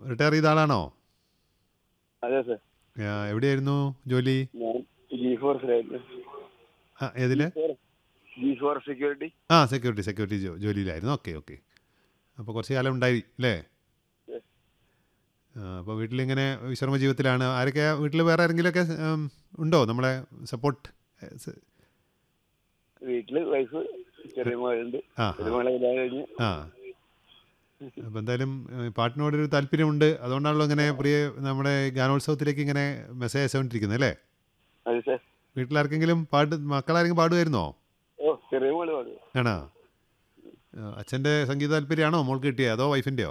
Retire ചെയ്ത ആളാണോ അതെ സർ ആ, എവിടെയായിരുന്നു ജോലി ഞാൻ ജി ഫോർസിലായിരുന്നു ആ ഏതിൽ ജി ഫോർ സെക്യൂരിറ്റി ആ സെക്യൂരിറ്റി സെക്യൂരിറ്റി ജോ ജോലിയിലായിരുന്നു ഓക്കെ ഓക്കെ അപ്പോൾ കുറച്ച് കാലം ഉണ്ടായി അല്ലേ Yes. അപ്പോൾ വീട്ടിലിങ്ങനെ വിശ്രമ ജീവിതത്തിലാണ് ആരൊക്കെ വീട്ടിൽ വേറെ ആരെങ്കിലുമൊക്കെ ഉം, ഉണ്ടോ നമ്മളെ സപ്പോർട്ട് വീട്ടില് വൈഫ് ചെറിയ മകളുണ്ട് ആ ചെറിയ മകളെ കല്യാണം കഴിഞ്ഞ് ആ അപ്പോൾ എന്തായാലും ഏഹ്, പാട്ടിനോടൊരു താല്പര്യമുണ്ട് അതുകൊണ്ടാണല്ലോ ഇങ്ങനെ പ്രിയ നമ്മുടെ ഗാനോത്സവത്തിലേക്ക് ഇങ്ങനെ മെസ്സേജ് അയച്ചുകൊണ്ടിരിക്കുന്നത് അല്ലേ അതെ സർ വീട്ടിലാർക്കെങ്കിലും പാട്ട് മക്കളാരെങ്കിലും പാടുമായിരുന്നോ ഓ ചെറിയ മോള് പാടും ആണോ ആ, അച്ഛൻ്റെ സംഗീത താല്പര്യമാണോ മോൾക്ക് കിട്ടിയത് അതോ വൈഫിൻ്റെയോ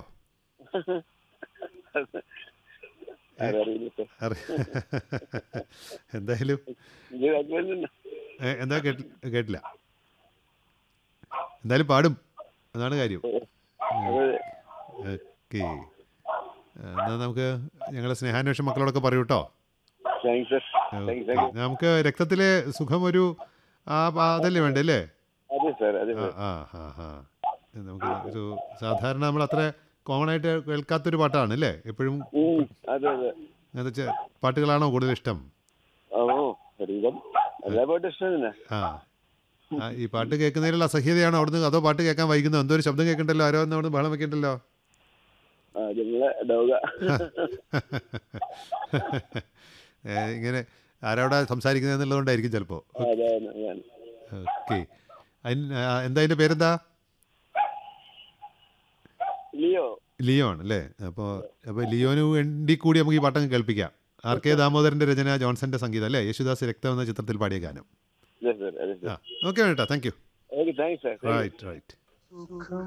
അതറിയില്ല സർ അറി എന്തായാലും ഇത് താല്പര്യം ഏ, എന്താ കേട്ടി കേട്ടില്ല എന്തായാലും പാടും അതാണ് കാര്യം അതെ ഓക്കെ എന്നാൽ നമുക്ക് ഞങ്ങളുടെ സ്നേഹാന്വേഷണം മക്കളോടൊക്കെ പറയൂ കേട്ടോ thanks sir thanks thank you നമുക്ക് രക്തത്തിലെ സുഖം ഒരു ആ ആ, അതല്ലേ വേണ്ടേ അല്ലേ അതെ സർ അതെ ആ സർ ആ ആ ആ നമുക്ക് ഒരു സാധാരണ നമ്മൾ അത്ര കോമൺ ആയിട്ട് കേൾക്കാത്തൊരു പാട്ടാണ് അല്ലേ എപ്പോഴും ഉം, അതെ അതെ അങ്ങനത്തെ ചെ- പാട്ടുകളാണോ കൂടുതൽ ഇഷ്ടം ഓ ശരീരം എല്ലാ പാട്ടും ഇഷ്ടം തന്നെ ആ ആ, ഈ പാട്ട് കേൾക്കുന്നതിലുള്ള അസഹ്യതയാണോ അവിടുന്ന് അതോ പാട്ട് കേൾക്കാൻ വൈകുന്നോ എന്തോ ഒരു ശബ്ദം കേൾക്കണ്ടല്ലോ ആരോ ഒന്ന് അവിടുന്ന് ബഹളം വെക്കണ്ടല്ലോ ആ നിങ്ങളെ ഡൗക ഏ, ഇങ്ങനെ ആരവിടെ സംസാരിക്കുന്നത് എന്നുള്ളതുകൊണ്ടായിരിക്കും ചിലപ്പോൾ അതാണ് അതാണ് ഓക്കെ എന്താ അതിൻ്റെ പേരെന്താ ലിയോ ലിയോ ആണ് അല്ലേ അപ്പോൾ അപ്പോൾ ലിയോന് വേണ്ടി കൂടി നമുക്ക് ഈ പാട്ടങ്ങ് കേൾപ്പിക്കാം ആർ കെ ദാമോദരൻ്റെ രചന ജോൺസന്റെ സംഗീതം അല്ലേ യേശുദാസ് രക്തം എന്ന ചിത്രത്തിൽ പാടിയ ഗാനം അതെ സർ അതെ ആ സർ ഓക്കെ വേണ്ട thank you okay thanks sir right right